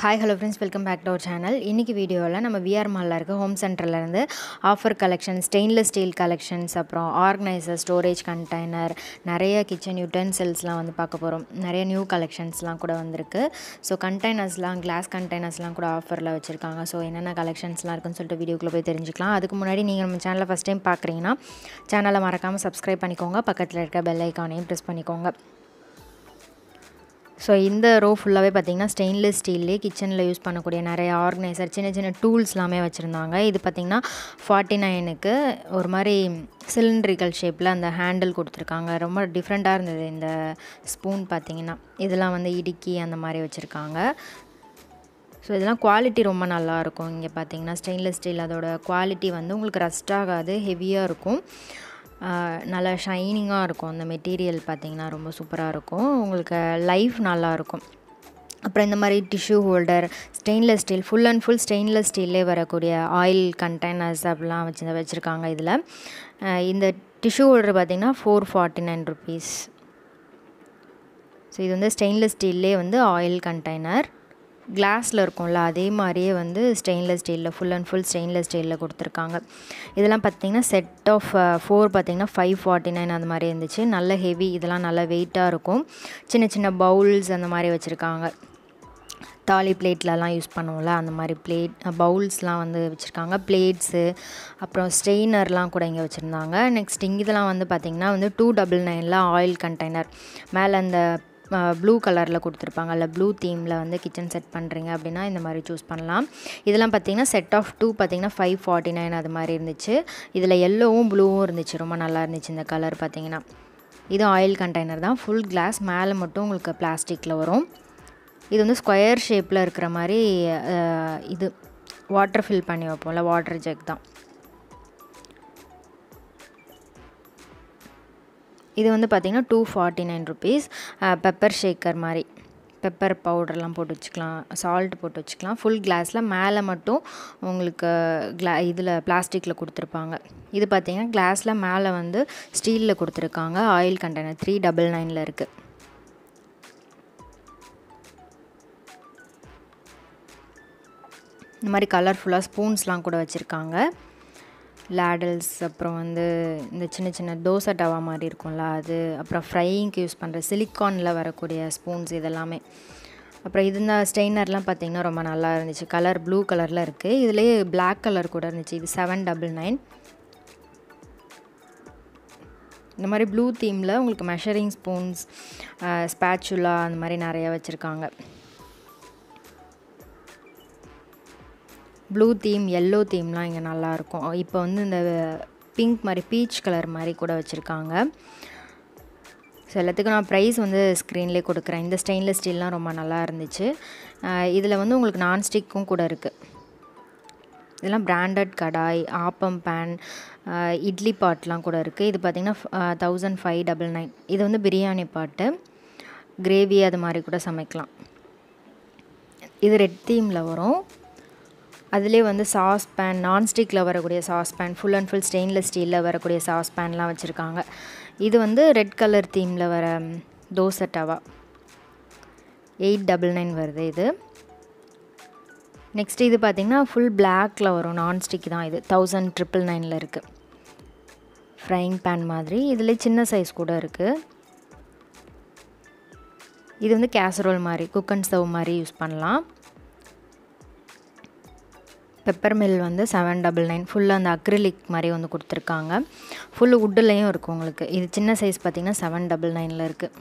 hi hello friends welcome back to our channel இன்றைக்கி வீடியோவில் நம்ம விஆர் மாலில் இருக்க ஹோம் சென்டர்லேருந்து offer collection stainless steel collections அப்புறம் ஆர்கனைசர் ஸ்டோரேஜ் கண்டெய்னர் நிறைய கிச்சன் யூட்டென்சில்ஸ்லாம் வந்து பார்க்க போகிறோம் நிறைய நியூ கலெக்ஷன்ஸ்லாம் கூட வந்திருக்கு ஸோ கண்டெய்னர்ஸ்லாம் கிளாஸ் கண்டெய்னர்ஸ்லாம் கூட ஆஃபரில் வச்சுருக்காங்க ஸோ என்னென்ன கலெக்ஷன்ஸ்லாம் இருக்குன்னு சொல்லிட்டு வீடியோக்குள்ளே போய் தெரிஞ்சுக்கலாம் அதுக்கு முன்னாடி நீங்கள் நம்ம சேனலை ஃபஸ்ட் டைம் பார்க்குறீங்கன்னா சேனலை மறக்காமல் சப்ஸ்கிரைப் பண்ணிக்கோங்க பக்கத்தில் இருக்க பெல் ஐக்கானையும் ப்ரெஸ் பண்ணிக்கோங்க ஸோ இந்த ரோ ஃபுல்லாகவே பார்த்திங்கன்னா ஸ்டெயின்லெஸ் ஸ்டீல்லே கிச்சனில் யூஸ் பண்ணக்கூடிய நிறைய ஆர்கனைசர் சின்ன சின்ன டூல்ஸ் எல்லாமே வச்சுருந்தாங்க இது பார்த்திங்கன்னா ஃபார்ட்டி நைனுக்கு ஒரு மாதிரி சிலிண்ட்ரிக்கல் ஷேப்பில் அந்த ஹேண்டில் கொடுத்துருக்காங்க ரொம்ப டிஃப்ரெண்ட்டாக இருந்தது இந்த ஸ்பூன் பார்த்திங்கன்னா இதெல்லாம் வந்து இடுக்கி அந்த மாதிரி வச்சுருக்காங்க ஸோ இதெல்லாம் குவாலிட்டி ரொம்ப நல்லாயிருக்கும் இங்கே பார்த்தீங்கன்னா ஸ்டெயின்லெஸ் ஸ்டீல் அதோட குவாலிட்டி வந்து உங்களுக்கு ரஸ்ட் ஆகாது ஹெவியாக இருக்கும் நல்லா ஷைனிங்காக இருக்கும் அந்த மெட்டீரியல் பார்த்திங்கன்னா ரொம்ப சூப்பராக இருக்கும் உங்களுக்கு லைஃப் நல்லாயிருக்கும் அப்புறம் இந்த மாதிரி tissue holder stainless steel full and full stainless ஸ்டீல்லே வரக்கூடிய ஆயில் கண்டெய்னர்ஸ் அப்படிலாம் வச்சு வச்சுருக்காங்க இதில் இந்த டிஷ்யூ ஹோல்டர் பார்த்திங்கன்னா four forty nine rupees so இது வந்து ஸ்டெயின்லெஸ் ஸ்டீல்லே வந்து ஆயில் கண்டெய்னர் கிளாஸில் இருக்கும்ல அதே மாதிரியே வந்து ஸ்டெயின்லெஸ் ஸ்டீலில் ஃபுல் அண்ட் ஃபுல் ஸ்டெயின்லெஸ் ஸ்டீலில் கொடுத்துருக்காங்க இதெல்லாம் பார்த்திங்கன்னா செட் ஆஃப் ஃபோர் பார்த்திங்கன்னா ஃபைவ் ஃபார்ட்டி நைன் அந்த மாதிரி இருந்துச்சு நல்ல ஹெவி இதெல்லாம் நல்ல வெயிட்டாக இருக்கும் சின்ன சின்ன பவுல்ஸ் அந்த மாதிரி வச்சுருக்காங்க தாலி பிளேட்லலாம் யூஸ் பண்ணுவோம்ல அந்த மாதிரி பிளேட் பவுல்ஸ்லாம் வந்து வச்சுருக்காங்க பிளேட்ஸு அப்புறம் ஸ்ட்ரெயினர்லாம் கூட இங்கே வச்சுருந்தாங்க நெக்ஸ்ட் இங்கே இதெல்லாம் வந்து பார்த்திங்கன்னா வந்து டூ டபுள் நைனில் ஆயில் கண்டெய்னர் மேலே அந்த ப்ளூ கலரில் கொடுத்துருப்பாங்க இல்லை ப்ளூ தீமில் வந்து கிச்சன் செட் பண்ணுறீங்க அப்படின்னா இந்த மாதிரி சூஸ் பண்ணலாம் இதெல்லாம் பார்த்திங்கன்னா செட் ஆஃப் டூ பார்த்திங்கன்னா ஃபைவ் ஃபார்ட்டி நைன் அது மாதிரி இருந்துச்சு இதில் எல்லோவும் ப்ளூவும் இருந்துச்சு ரொம்ப நல்லா இருந்துச்சு இந்த கலர் பார்த்திங்கன்னா இது ஆயில் கண்டெய்னர் தான் ஃபுல் கிளாஸ் மேலே மட்டும் உங்களுக்கு பிளாஸ்டிக்கில் வரும் இது வந்து ஸ்கொயர் ஷேப்பில் இருக்கிற மாதிரி இது வாட்டர் ஃபில் பண்ணி வைப்போம்ல வாட்டர் ஜக் தான் இது வந்து பார்த்திங்கன்னா two forty nine rupees pepper shaker மாதிரி பெப்பர் பவுடர்லாம் போட்டு வச்சுக்கலாம் சால்ட் போட்டு வச்சுக்கலாம் ஃபுல் கிளாஸில் மேலே மட்டும் உங்களுக்கு கிளா இதில் பிளாஸ்டிக்கில் கொடுத்துருப்பாங்க இது பார்த்திங்கன்னா கிளாஸில் மேலே வந்து ஸ்டீலில் கொடுத்துருக்காங்க ஆயில் கண்டெய்னர் த்ரீ டபுள் நைனில் இருக்குது இந்த மாதிரி கலர்ஃபுல்லாக ஸ்பூன்ஸ்லாம் கூட வச்சுருக்காங்க லேடல்ஸ் அப்புறம் வந்து இந்த சின்ன சின்ன தோசை டவா மாதிரி இருக்கும்ல அது அப்புறம் ஃப்ரையிங்க்கு யூஸ் பண்ணுற சிலிக்கானில் வரக்கூடிய ஸ்பூன்ஸ் இதெல்லாமே அப்புறம் இது இந்த ஸ்டெய்னர்லாம் பார்த்திங்கன்னா ரொம்ப நல்லா இருந்துச்சு கலர் ப்ளூ கலரில் இருக்குது இதுலேயே பிளாக் கலர் கூட இருந்துச்சு இது செவன் டபுள் நைன் இந்த மாதிரி ப்ளூ தீமில் உங்களுக்கு மெஷரிங் ஸ்பூன்ஸ் ஸ்பேச்சுலா அந்த மாதிரி நிறையா வச்சுருக்காங்க ப்ளூ தீம் எல்லோ தீம்லாம் இங்கே நல்லாயிருக்கும் இப்போ வந்து இந்த பிங்க் மாதிரி பீச் கலர் மாதிரி கூட வச்சுருக்காங்க ஸோ எல்லாத்துக்கும் நான் ப்ரைஸ் வந்து ஸ்க்ரீன்லேயே கொடுக்குறேன் இந்த ஸ்டெயின்லெஸ் ஸ்டீல்லாம் ரொம்ப நல்லா இருந்துச்சு இதில் வந்து உங்களுக்கு நான்ஸ்டிக்கும் கூட இருக்குது இதெல்லாம் பிராண்டட் கடாய் ஆப்பம் பேன் இட்லி பாட்லாம் கூட இருக்குது இது பார்த்திங்கன்னா தௌசண்ட் ஃபைவ் டபுள் நைன் இது வந்து பிரியாணி பாட்டு கிரேவி அது மாதிரி கூட சமைக்கலாம் இது ரெட் தீமில் வரும் அதிலே வந்து சாஸ் பேன் நான்ஸ்டிக்கில் வரக்கூடிய sauce pan full and full stainless ஸ்டீலில் வரக்கூடிய சாஸ் பேன்லாம் வச்சுருக்காங்க இது வந்து ரெட் கலர் தீமில் வர dosa tawa eight double nine வருது இது நெக்ஸ்ட் இது பார்த்திங்கன்னா ஃபுல் பிளாக்கில் வரும் நான்ஸ்டிக் தான் இது தௌசண்ட் ட்ரிபிள் நைனில் இருக்குது ஃப்ரைங் பேன் மாதிரி இதில் சின்ன சைஸ் கூட இருக்குது இது வந்து கேசரோல் மாதிரி குக் அண்ட் ஸ்டவ் மாதிரி யூஸ் பண்ணலாம் பெப்பர் மில் வந்து செவன் டபுள் நைன் ஃபுல்லாக அந்த அக்ரிலிக் மாதிரி வந்து கொடுத்துருக்காங்க ஃபுல்லு உட்டுலேயும் இருக்குது உங்களுக்கு இது சின்ன சைஸ் பார்த்திங்கன்னா செவன் டபுள் நைனில் இருக்குது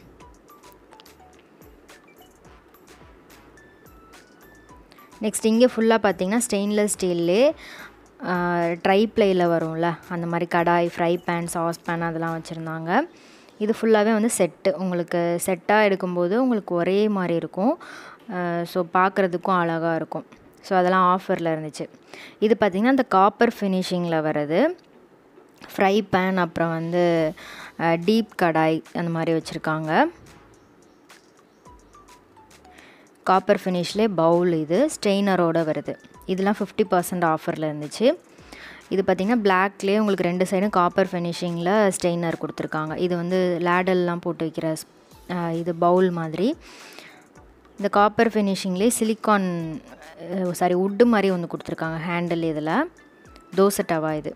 நெக்ஸ்ட் இங்கே ஃபுல்லாக பார்த்திங்கன்னா ஸ்டெயின்லெஸ் ஸ்டீல்லே ட்ரை ப்ளேயில் வரும்ல அந்த மாதிரி kadai fry pan sauce pan அதெல்லாம் வச்சுருந்தாங்க இது ஃபுல்லாகவே வந்து செட்டு உங்களுக்கு செட்டாக எடுக்கும்போது உங்களுக்கு ஒரே மாதிரி இருக்கும் ஸோ பார்க்குறதுக்கும் அழகாக இருக்கும் ஸோ அதெல்லாம் ஆஃபரில் இருந்துச்சு இது பார்த்திங்கன்னா இந்த காப்பர் ஃபினிஷிங்கில் வர்றது ஃப்ரை பேன் அப்புறம் வந்து டீப் கடாய் அந்த மாதிரி வச்சுருக்காங்க காப்பர் ஃபினிஷ்லே பவுல் இது ஸ்டெய்னரோடு வருது இதெல்லாம் ஃபிஃப்டி பர்சன்ட் ஆஃபரில் இருந்துச்சு இது பார்த்திங்கன்னா பிளாக்லேயே உங்களுக்கு ரெண்டு சைடும் காப்பர் ஃபினிஷிங்கில் ஸ்டெய்னர் கொடுத்துருக்காங்க இது வந்து லேடல்லாம் போட்டு வைக்கிற இது பவுல் மாதிரி இந்த காப்பர் ஃபினிஷிங்லேயே சிலிக்கான் சாரி உட்டு மாதிரி ஒன்று கொடுத்துருக்காங்க ஹேண்டில் இதில் தோசை டவா இது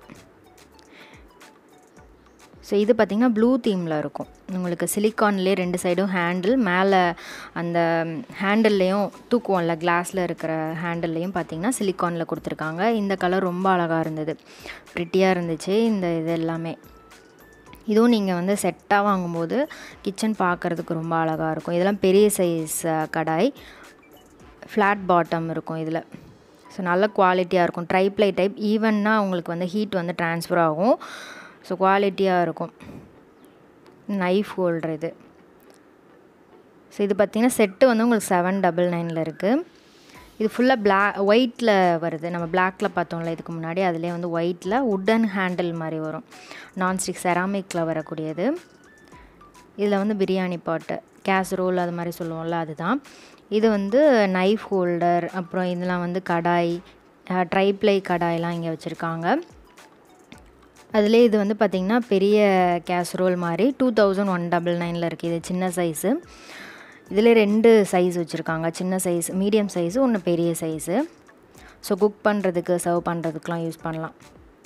ஸோ இது பார்த்திங்கன்னா ப்ளூ தீமில் இருக்கும் உங்களுக்கு சிலிக்கான்லேயே ரெண்டு சைடும் ஹேண்டில் மேலே அந்த ஹேண்டில்லையும் தூக்குவோம்ல கிளாஸில் இருக்கிற ஹேண்டில்லையும் பார்த்திங்கன்னா சிலிக்கானில் கொடுத்துருக்காங்க இந்த கலர் ரொம்ப அழகாக இருந்தது ப்ரிட்டியாக இருந்துச்சு இந்த இது எல்லாமே இதுவும் நீங்கள் வந்து செட்டாக வாங்கும்போது கிச்சன் பார்க்குறதுக்கு ரொம்ப அழகாக இருக்கும் இதெல்லாம் பெரிய சைஸ் கடாய் ஃப்ளாட் பாட்டம் இருக்கும் இதில் ஸோ நல்ல குவாலிட்டியாக இருக்கும் ட்ரைப்ளை டைப் ஈவன்னா உங்களுக்கு வந்து ஹீட் வந்து ட்ரான்ஸ்ஃபர் ஆகும் ஸோ குவாலிட்டியாக இருக்கும் நைஃப் ஹோல்டர் இது ஸோ இது பார்த்திங்கன்னா செட்டு வந்து உங்களுக்கு செவன் டபுள் நைனில் இருக்குது இது ஃபுல்லாக பிளா ஒயிட்டில் வருது நம்ம பிளாக்கில் பார்த்தோம்ல இதுக்கு முன்னாடி அதிலே வந்து ஒயிட்டில் உட்டன் ஹேண்டில் மாதிரி வரும் நான்ஸ்டிக் செராமிக்கில் வரக்கூடியது இதில் வந்து பிரியாணி பாட்டு கேசரோல் அது மாதிரி சொல்லுவோம்ல அதுதான் இது வந்து நைஃப் ஹோல்டர் அப்புறம் இதெல்லாம் வந்து கடாய் ட்ரைப்ளை கடாயெலாம் இங்கே வச்சுருக்காங்க அதிலே இது வந்து பார்த்திங்கன்னா பெரிய கேசரோல் மாதிரி டூ தௌசண்ட் ஒன் டபுள் நைனில் இருக்குது இது சின்ன சைஸு இதில் ரெண்டு சைஸ் வச்சுருக்காங்க சின்ன சைஸ் மீடியம் சைஸு ஒன்று பெரிய சைஸு ஸோ குக் பண்ணுறதுக்கு சர்வ் பண்ணுறதுக்குலாம் யூஸ் பண்ணலாம்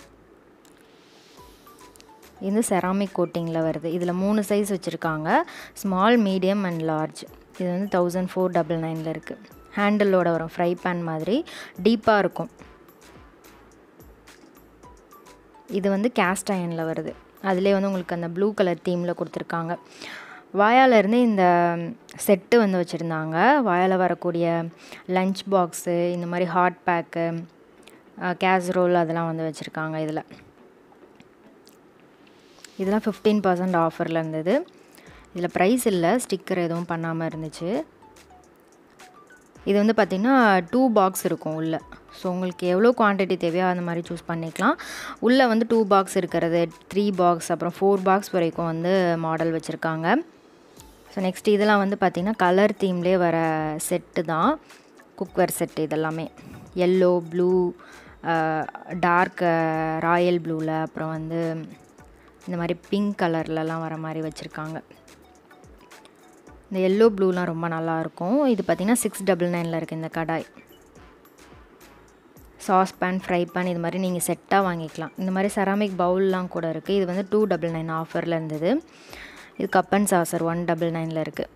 இது செராமிக் கோட்டிங்கில் வருது இதில் மூணு சைஸ் வச்சுருக்காங்க ஸ்மால் மீடியம் அண்ட் லார்ஜ் இது வந்து தௌசண்ட் ஃபோர் டபுள் நைனில் இருக்குது ஹேண்டிலோட வரும் ஃப்ரை பேன் மாதிரி டீப்பாக இருக்கும் இது வந்து கேஸ்ட் அயனில் வருது அதிலே வந்து உங்களுக்கு அந்த ப்ளூ கலர் தீமில் கொடுத்துருக்காங்க வாயாலேருந்து இந்த செட்டு வந்து வச்சுருந்தாங்க வாயால் வரக்கூடிய லஞ்ச் பாக்ஸு இந்த மாதிரி ஹாட் பேக்கு கேஸ்ரோல் அதெல்லாம் வந்து வச்சுருக்காங்க இதில் இதெல்லாம் ஃபிஃப்டீன் பர்சன்ட் ஆஃபரில் இருந்தது இதில் ப்ரைஸ் இல்லை ஸ்டிக்கர் எதுவும் பண்ணாமல் இருந்துச்சு இது வந்து பார்த்திங்கன்னா டூ பாக்ஸ் இருக்கும் உள்ளே ஸோ உங்களுக்கு எவ்வளோ குவான்டிட்டி தேவையோ அந்த மாதிரி சூஸ் பண்ணிக்கலாம் உள்ளே வந்து டூ பாக்ஸ் இருக்கிறது த்ரீ பாக்ஸ் அப்புறம் ஃபோர் பாக்ஸ் வரைக்கும் வந்து மாடல் வச்சுருக்காங்க ஸோ நெக்ஸ்ட் இதெல்லாம் வந்து பார்த்திங்கன்னா கலர் தீம்லேயே வர செட்டு தான் குக்வேர் செட்டு இதெல்லாமே எல்லோ ப்ளூ டார்க் ராயல் ப்ளூவில் அப்புறம் வந்து இந்த மாதிரி பிங்க் கலர்லலாம் வர மாதிரி வச்சுருக்காங்க இந்த எல்லோ ப்ளூலாம் ரொம்ப நல்லாயிருக்கும் இது பார்த்திங்கன்னா சிக்ஸ் டபுள் நைனில் இருக்குது இந்த kadai sauce pan fry pan இது மாதிரி நீங்கள் செட்டாக வாங்கிக்கலாம் இந்த மாதிரி செராமிக் பவுல்லாம் கூட இருக்குது இது வந்து டூ டபுள் நைன் ஆஃபரில் இருந்தது இது cup and saucer one double நைனில் இருக்குது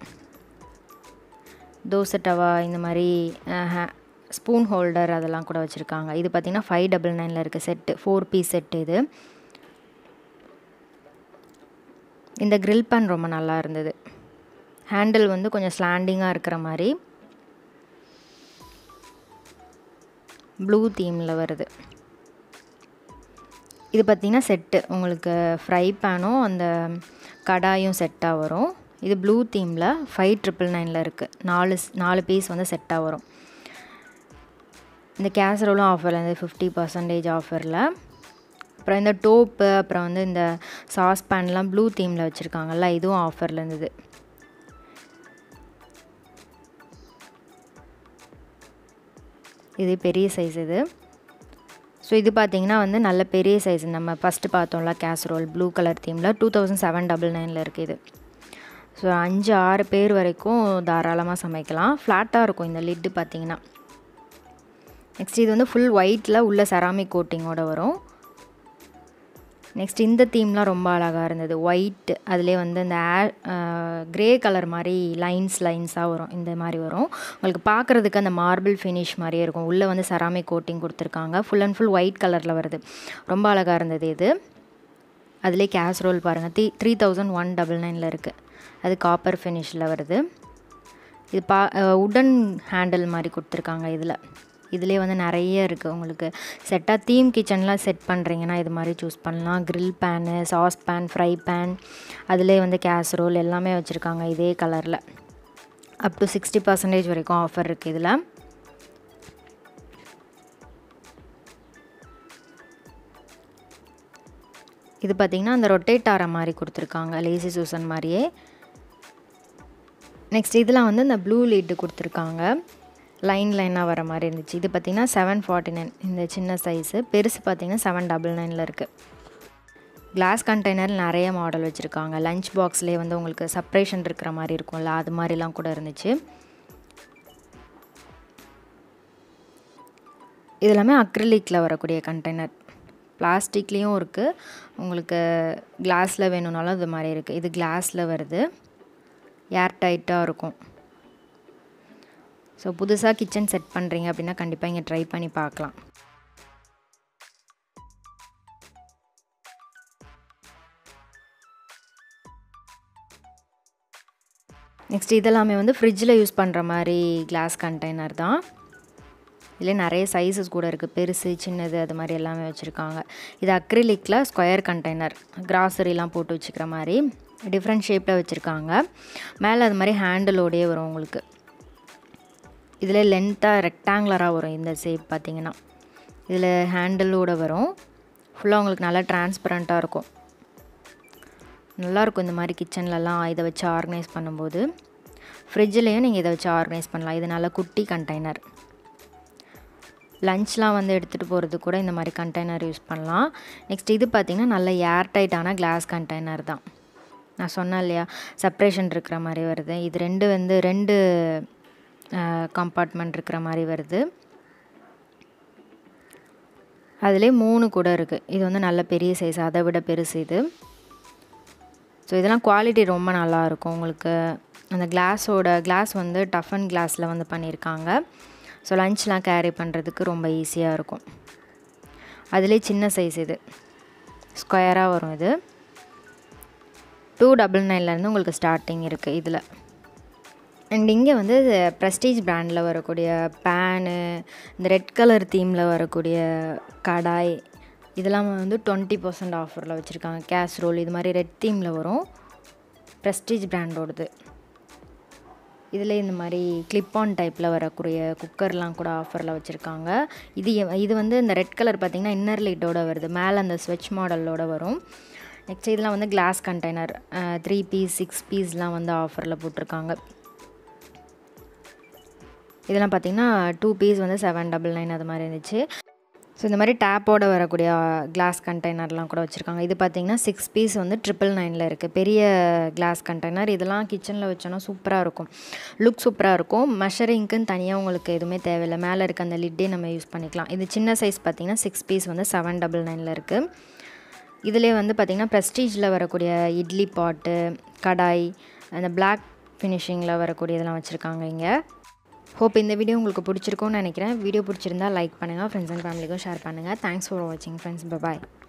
தோசை டவா இந்த மாதிரி ஸ்பூன் ஹோல்டர் அதெல்லாம் கூட வச்சுருக்காங்க இது பார்த்திங்கன்னா ஃபைவ் டபுள் நைனில் இருக்குது செட்டு ஃபோர் பீஸ் செட்டு இது இந்த க்ரில் பேன் ரொம்ப நல்லா இருந்தது ஹேண்டில் வந்து கொஞ்சம் ஸ்லாண்டிங்காக இருக்கிற மாதிரி ப்ளூ தீமில் வருது இது பார்த்திங்கன்னா செட்டு உங்களுக்கு ஃப்ரை பேனும் அந்த கடாயும் செட்டாக வரும் இது ப்ளூ தீமில் ஃபைவ் ட்ரிபிள் நைனில் இருக்குது நாலு நாலு பீஸ் வந்து செட்டாக வரும் இந்த கேசரோலும் ஆஃபரில் இருந்து ஃபிஃப்டி பர்சன்டேஜ் ஆஃபரில் அப்புறம் இந்த டோப்பு அப்புறம் வந்து இந்த சாஸ் பேன்லாம் ப்ளூ தீமில் வச்சுருக்காங்கல்ல இதுவும் ஆஃபரில் இருந்தது இது பெரிய சைஸ் இது ஸோ இது பார்த்திங்கன்னா வந்து நல்ல பெரிய சைஸ் நம்ம ஃபஸ்ட்டு பார்த்தோம்ல கேசரோல் ப்ளூ கலர் தீமில் டூ தௌசண்ட் செவன் டபுள் நைனில் இருக்குது இது ஸோ அஞ்சு ஆறு பேர் வரைக்கும் தாராளமாக சமைக்கலாம் ஃப்ளாட்டாக இருக்கும் இந்த லிட்டு பார்த்திங்கன்னா நெக்ஸ்ட் இது வந்து ஃபுல் ஒயிட்டில் உள்ள செராமிக் கோட்டிங்கோட வரும் நெக்ஸ்ட் இந்த தீம்லாம் ரொம்ப அழகாக இருந்தது ஒயிட் அதிலே வந்து இந்த ஆ க்ரே கலர் மாதிரி லைன்ஸ் லைன்ஸாக வரும் இந்த மாதிரி வரும் உங்களுக்கு பார்க்குறதுக்கு அந்த மார்பிள் ஃபினிஷ் மாதிரியே இருக்கும் உள்ளே வந்து செராமிக் கோட்டிங் கொடுத்துருக்காங்க ஃபுல் அண்ட் ஃபுல் ஒயிட் கலரில் வருது ரொம்ப அழகாக இருந்தது இது அதிலே கேஸ்ரோல் பாருங்கள் three three thousand one double நைனில் இருக்குது அது காப்பர் ஃபினிஷில் வருது இது பா உடன் ஹேண்டில் மாதிரி கொடுத்துருக்காங்க இதில் இதிலே வந்து நிறைய இருக்குது உங்களுக்கு செட்டாக தீம் கிச்சன்லாம் செட் பண்ணுறீங்கன்னா இது மாதிரி சூஸ் பண்ணலாம் grill pan sauce pan fry pan அதிலே வந்து கேசரோல் எல்லாமே வச்சுருக்காங்க இதே கலரில் அப் டு சிக்ஸ்டி பர்சன்டேஜ் வரைக்கும் ஆஃபர் இருக்குது இதில் இது பார்த்திங்கன்னா அந்த ரொட்டேட் ஆகிற மாதிரி கொடுத்துருக்காங்க லேசி சூசன் மாதிரியே நெக்ஸ்ட் இதில் வந்து இந்த ப்ளூ லீட்டு கொடுத்துருக்காங்க லைன் லைனாக வர மாதிரி இருந்துச்சு இது பார்த்திங்கன்னா செவன் ஃபார்ட்டி நைன் இந்த சின்ன சைஸு பெருசு பார்த்திங்கன்னா செவன் டபுள் நைனில் இருக்குது கிளாஸ் கண்டெய்னர் நிறைய மாடல் வச்சுருக்காங்க லஞ்ச் பாக்ஸ்லேயே வந்து உங்களுக்கு செப்ரேஷன் இருக்கிற மாதிரி இருக்கும்ல அது மாதிரிலாம் கூட இருந்துச்சு இது எல்லாமே அக்ரிலிக்கில் வரக்கூடிய கண்டெய்னர் பிளாஸ்டிக்லேயும் இருக்குது உங்களுக்கு கிளாஸில் வேணும்னாலும் இது மாதிரி இருக்குது இது கிளாஸில் வருது ஏர் டைட்டாக இருக்கும் ஸோ புதுசாக கிச்சன் செட் பண்ணுறீங்க அப்படின்னா கண்டிப்பாக இங்கே ட்ரை பண்ணி பார்க்கலாம் நெக்ஸ்ட் இதெல்லாமே வந்து ஃப்ரிட்ஜில் யூஸ் பண்ணுற மாதிரி கிளாஸ் கண்டெய்னர் தான் இதில் நிறைய சைஸஸ் கூட இருக்குது பெருசு சின்னது அது மாதிரி எல்லாமே வச்சுருக்காங்க இது அக்ரிலிக்கில் ஸ்கொயர் கண்டெய்னர் கிராசரிலாம் போட்டு வச்சுக்கிற மாதிரி டிஃப்ரெண்ட் ஷேப்பில் வச்சுருக்காங்க மேலே அது மாதிரி ஹேண்டிலோடையே வரும் உங்களுக்கு இதில் லென்த்தாக ரெக்டாங்குலராக வரும் இந்த ஷேப் பார்த்தீங்கன்னா இதில் ஹேண்டிலோட வரும் ஃபுல்லாக உங்களுக்கு நல்லா டிரான்ஸ்பரண்ட்டாக இருக்கும் நல்லாயிருக்கும் இந்த மாதிரி கிச்சன்லலாம் இதை வச்சு ஆர்கனைஸ் பண்ணும்போது ஃப்ரிட்ஜ்லேயும் நீங்கள் இதை வச்சு ஆர்கனைஸ் பண்ணலாம் இது நல்லா குட்டி கண்டெய்னர் லஞ்ச்லாம் வந்து எடுத்துகிட்டு போகிறது கூட இந்த மாதிரி கண்டெய்னர் யூஸ் பண்ணலாம் நெக்ஸ்ட் இது பார்த்திங்கன்னா நல்ல ஏர் டைட்டான கிளாஸ் கண்டெய்னர் தான் நான் சொன்னேன் இல்லையா செப்ரேஷன் இருக்கிற மாதிரி வருது இது ரெண்டு வந்து ரெண்டு கம்பார்ட்மெண்ட் இருக்கிற மாதிரி வருது அதிலே மூணு கூட இருக்குது இது வந்து நல்ல பெரிய சைஸ் அதை விட பெருசு இது ஸோ இதெல்லாம் குவாலிட்டி ரொம்ப நல்லாயிருக்கும் உங்களுக்கு அந்த கிளாஸோட கிளாஸ் வந்து டஃபன் கிளாஸில் வந்து பண்ணியிருக்காங்க ஸோ லஞ்ச்லாம் கேரி பண்ணுறதுக்கு ரொம்ப ஈஸியாக இருக்கும் அதிலே சின்ன சைஸ் இது ஸ்கொயராக வரும் இது டூ டபுள் நைன்லேருந்து உங்களுக்கு ஸ்டார்டிங் இருக்குது இதில் அண்ட் இங்கே வந்து ப்ரெஸ்டீஜ் பிராண்டில் வரக்கூடிய பேனு இந்த ரெட் கலர் தீமில் வரக்கூடிய கடாய் இதெல்லாம் வந்து டுவெண்ட்டி பர்சன்ட் ஆஃபரில் வச்சுருக்காங்க கேஸ்ரோல் இது மாதிரி ரெட் தீமில் வரும் ப்ரெஸ்டீஜ் பிராண்டோடது இதில் இந்த மாதிரி கிளிப் ஆன் டைப்பில் வரக்கூடிய குக்கர்லாம் கூட ஆஃபரில் வச்சுருக்காங்க இது இது வந்து இந்த ரெட் கலர் பார்த்திங்கன்னா இன்னர் லைட்டோட வருது மேலே அந்த ஸ்வெச் மாடலோட வரும் நெக்ஸ்ட் இதெல்லாம் வந்து glass container three piece six பீஸ்லாம் வந்து ஆஃபரில் போட்டிருக்காங்க இதெல்லாம் பார்த்திங்கன்னா டூ பீஸ் வந்து செவன் டபுள் நைன் அது மாதிரி இருந்துச்சு ஸோ இந்த மாதிரி டேப்போட வரக்கூடிய கிளாஸ் கண்டெய்னர்லாம் கூட வச்சுருக்காங்க இது பார்த்திங்கன்னா சிக்ஸ் பீஸ் வந்து ட்ரிபிள் நைனில் இருக்குது பெரிய கிளாஸ் கண்டெய்னர் இதெல்லாம் கிச்சனில் வச்சோன்னா சூப்பராக இருக்கும் லுக் சூப்பராக இருக்கும் மெஷரிங்க்குன்னு தனியாக உங்களுக்கு எதுவுமே தேவையில்லை மேலே இருக்க அந்த லிட்டே நம்ம யூஸ் பண்ணிக்கலாம் இது சின்ன சைஸ் பார்த்திங்கன்னா சிக்ஸ் பீஸ் வந்து செவன் டபுள் நைனில் இருக்குது இதிலே வந்து பார்த்திங்கன்னா ப்ரெஸ்டீஜில் வரக்கூடிய இட்லி பாட்டு கடாய் அந்த பிளாக் ஃபினிஷிங்கில் வரக்கூடிய இதெல்லாம் வச்சுருக்காங்க இங்கே ஹோப் இந்த வீடியோ உங்களுக்கு பிடிச்சிருக்கும்னு நினைக்கிறேன் வீடியோ பிடிச்சிருந்தா லைக் பண்ணுங்கள் ஃப்ரெண்ட்ஸ் அண்ட் ஃபேமிலிக்கும் ஷேர் பண்ணுங்கள் தேங்க்ஸ் ஃபார் வாட்சிங் ஃப்ரெண்ட்ஸ் பாய்